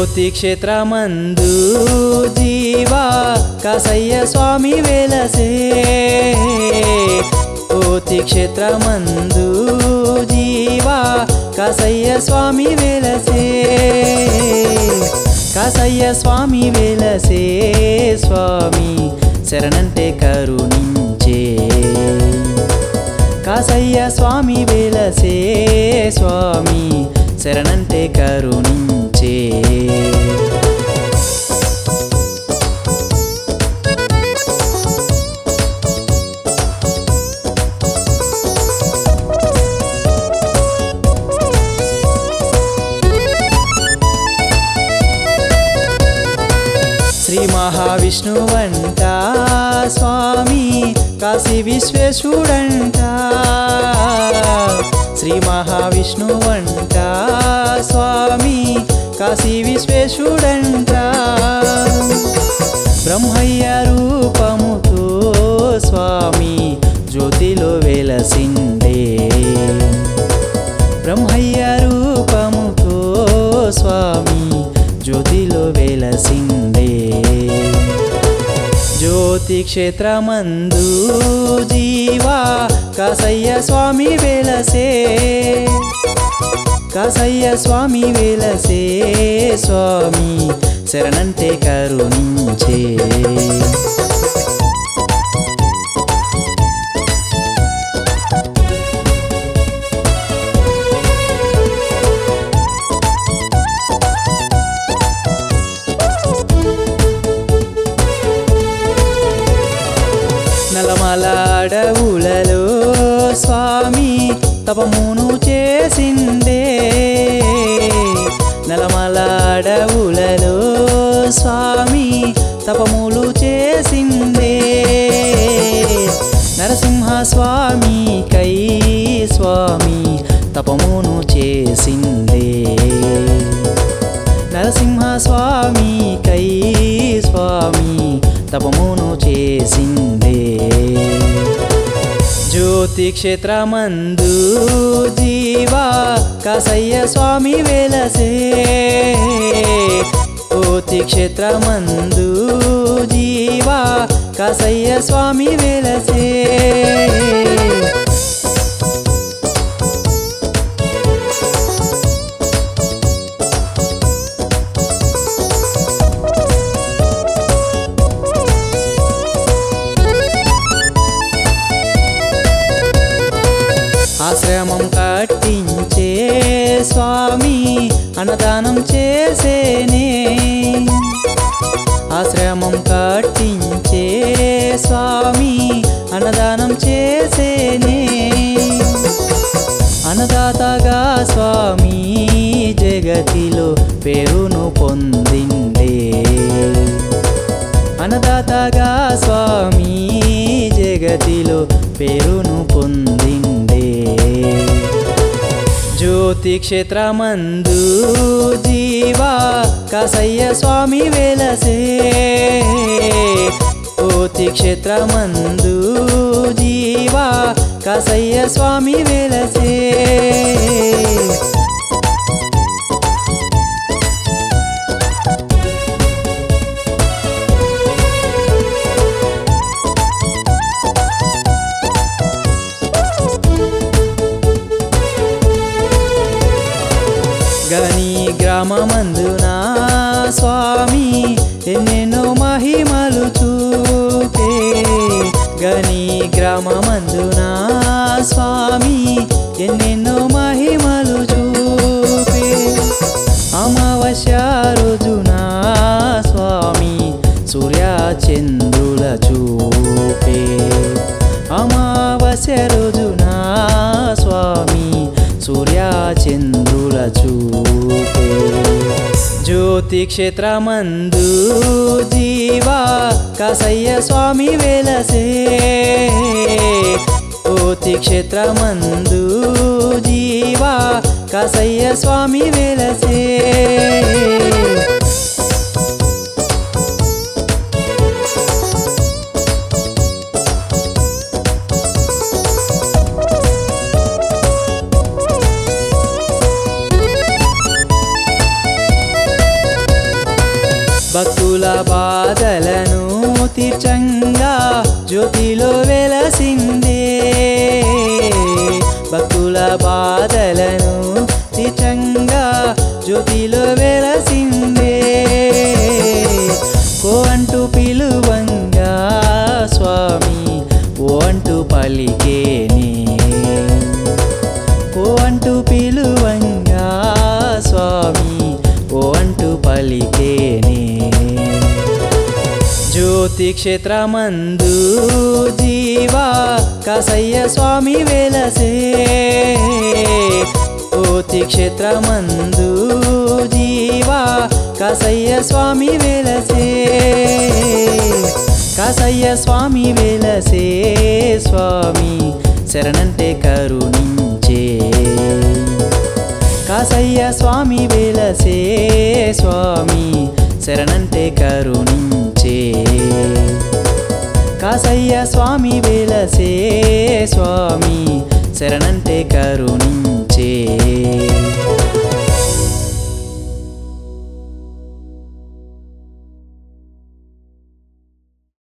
జ్యోతి క్షేత్రమందు జీవా కాసయ్య స్వామి వెలసే జ్యోతి క్షేత్రమందు జీవా కాసయ్య స్వామి వెలసే కాసయ్య స్వామి వెలసే స్వామి శరణంటే కరుణించే కాసయ్య స్వామి వెలసే స్వామి శరణంటే కరుణించే శ్రీ మహావిష్ణువంట స్వామి కాశీ విశ్వేశుడంట శ్రీ మహావిష్ణువంట స్వామి కాశీ విశ్వేశుడంట బ్రహ్మయ్య రూపముతో స్వామి జ్యోతిలో వెలసిండే బ్రహ్మయ్య రూపముతో స్వామి జ్యోతిలో వెలసిండే జ్యోతి క్షేత్రమందు జీవా కాసయ్య స్వామి వెలసే కాసయ్య స్వామి వెలసే స్వామి శరణంటే కరుణించే నలమల అడవులలో స్వామి తపమును చేసిండే నలమల అడవులలో స్వామి తపములు చేసిండే నరసింహ స్వామి కై స్వామి తపమును చేసిండే నరసింహ స్వామి కై స్వామి తపమును చేసిందే జ్యోతి క్షేత్రమందు జీవా కాసయ్య స్వామి వెలసే జ్యోతి క్షేత్రమందు జీవా కాసయ్య స్వామి వెలసే ఆశ్రమం కట్టించే స్వామి అన్నదానం చేసేనే ఆశ్రమం కట్టించే స్వామి అన్నదానం చేసేనే అన్నదాతగా స్వామి జగతిలో పేరును పొందిండే అన్నదాతగా స్వామి జగతిలో పేరును పొందిండే జ్యోతి క్షేత్రమందు జీవా కాసయ్య స్వామి వెలసే జ్యోతి క్షేత్రమందు జీవా కాసయ్య స్వామి వెలసే గని గ్రామమందున స్వామి ఎన్నెన్నో మహిమలు చూపే గని గ్రామమందున స్వామి ఎన్నెన్నో మహిమలు చూపే అమావాస్య రోజున స్వామి సూర్య చంద్రుల చూపే అమావాస్య రోజున స్వామి సూర్య చంద్రుల చూపే జ్యోతి క్షేత్రమందు జీవా కాసయ్య స్వామి వెలసే జ్యోతి క్షేత్రమందు జీవా కాసయ్య స్వామి వెలసే బాధలను తీర్చంగా జ్యోతిలో వెలసిందే భక్తుల బాధలను తీర్చంగా జ్యోతిలో వెలసిందే కో అంటూ పిలువంగా స్వామి ఓ అంటూ పలికేనే ఓ అంటూ పిలువంగా స్వామి ఓ అంటూ పలికేనే జ్యోతి క్షేత్రమందు జీవా కాసయ్య స్వామి వెలసే జ్యోతి క్షేత్రమందు జీవా కాసయ్య స్వామి వెలసే కాసయ్య స్వామి వెలసే స్వామి శరణంటే కరుణించే కాసయ్య స్వామి వెలసే స్వామి శరణంటే కరుణించే కాసయ్య స్వామి వెలసే స్వామి శరణంటే కరుణించే